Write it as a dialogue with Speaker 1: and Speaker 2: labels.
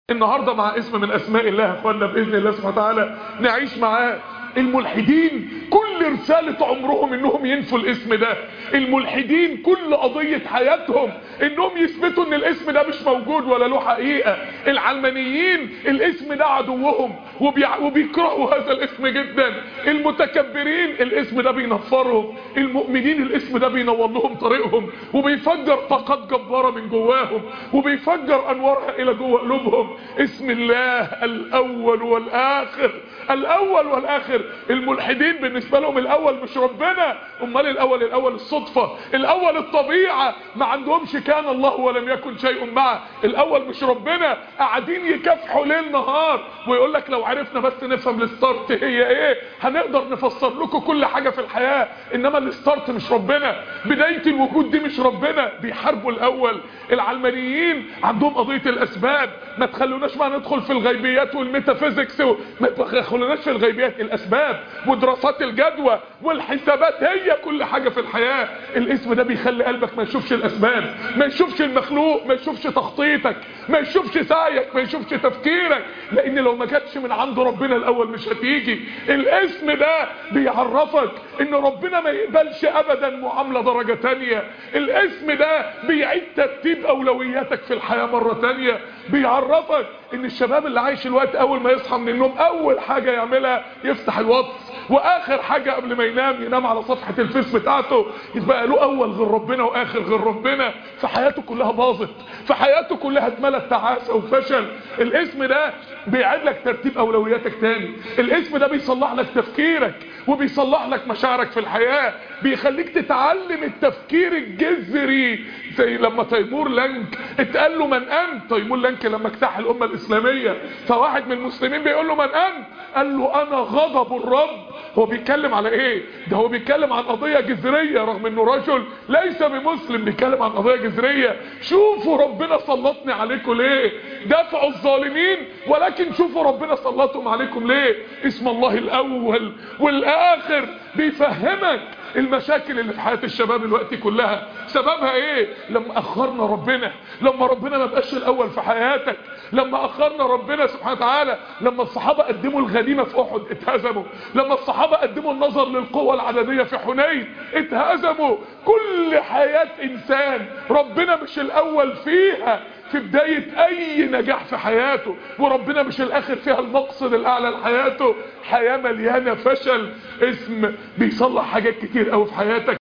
Speaker 1: النهاردة مع اسم من اسماء الله يا اخوانا باذن الله سبحانه وتعالى نعيش معاه الملحدين كل رسالة عمرهم انهم ينفوا الاسم ده الملحدين كل قضية حياتهم انهم يثبتوا ان الاسم ده مش موجود ولا له حقيقة العلمانيين الاسم ده عدوهم وبيع... وبيكرهوا هذا الاسم جدا المتكبرين الاسم ده بينفرهم المؤمنين الاسم ده بينور لهم طريقهم وبيفجر طاقات جبارة من جواهم وبيفجر انوارها الى جوه قلوبهم اسم الله الاول والاخر الاول والاخر الملحدين بالنسبة لهم الاول مش ربنا امال الاول الاول الصدفة الاول الطبيعة ما عندهمش كان الله ولم يكن شيء معه الاول مش ربنا قاعدين يكافحوا ليل نهار ويقول لك لو عرفنا بس نفهم الستارت هي ايه هنقدر نفسر لكم كل حاجة في الحياة انما الستارت مش ربنا بداية الوجود دي مش ربنا بيحاربوا الاول العلمانيين عندهم قضية الاسباب ما تخلوناش ما ندخل في الغيبيات والميتافيزيكس ما تخلوناش في الغيبيات الاسباب ودراسات الجدوى والحسابات هي كل حاجة في الحياة الاسم ده بيخلي قلبك ما يشوفش الاسباب ما يشوفش المخلوق ما يشوفش تخطيطك ما يشوفش سعيك ما يشوفش تفكيرك لان لو ما جاتش من عند ربنا الاول مش هتيجي الاسم ده بيعرفك ان ربنا ما يقبلش ابدا معاملة درجة تانية الاسم ده بيعيد ترتيب اولوياتك في الحياة مرة تانية بيعرفك ان الشباب اللي عايش الوقت اول ما يصحى من النوم اول حاجة يعملها يفتح الواتس واخر حاجة قبل ما ينام ينام على صفحة الفيس بتاعته يبقى له اول غير ربنا واخر غير ربنا في حياته كلها باظت في حياته كلها اتملت تعاسة وفشل الاسم ده بيعيد لك ترتيب اولوياتك تاني الاسم ده بيصلح لك تفكيرك وبيصلح لك مشاعرك في الحياة بيخليك تتعلم التفكير الجذري زي لما تيمور لنك اتقال له من انت تيمور لنك لما اجتاح الامة الاسلامية فواحد من المسلمين بيقول له من انت قال له انا غضب الرب هو بيتكلم على ايه ده هو بيتكلم عن قضية جذرية رغم انه رجل ليس بمسلم بيتكلم عن قضية جذرية شوفوا ربنا سلطني عليكم ليه دفعوا الظالمين ولكن شوفوا ربنا سلطهم عليكم ليه اسم الله الاول والاخر بيفهمك المشاكل اللي في حياة الشباب الوقت كلها سببها ايه لما اخرنا ربنا لما ربنا ما بقاش الاول في حياتك لما اخرنا ربنا سبحانه وتعالى لما الصحابة قدموا الغنيمة في احد اتهزموا لما الصحابة قدموا النظر للقوة العددية في حنين اتهزموا كل حياة انسان ربنا مش الاول فيها في بداية اي نجاح في حياته وربنا مش الاخر فيها المقصد الاعلى لحياته حياة مليانة فشل اسم بيصلح حاجات كتير قوي في حياتك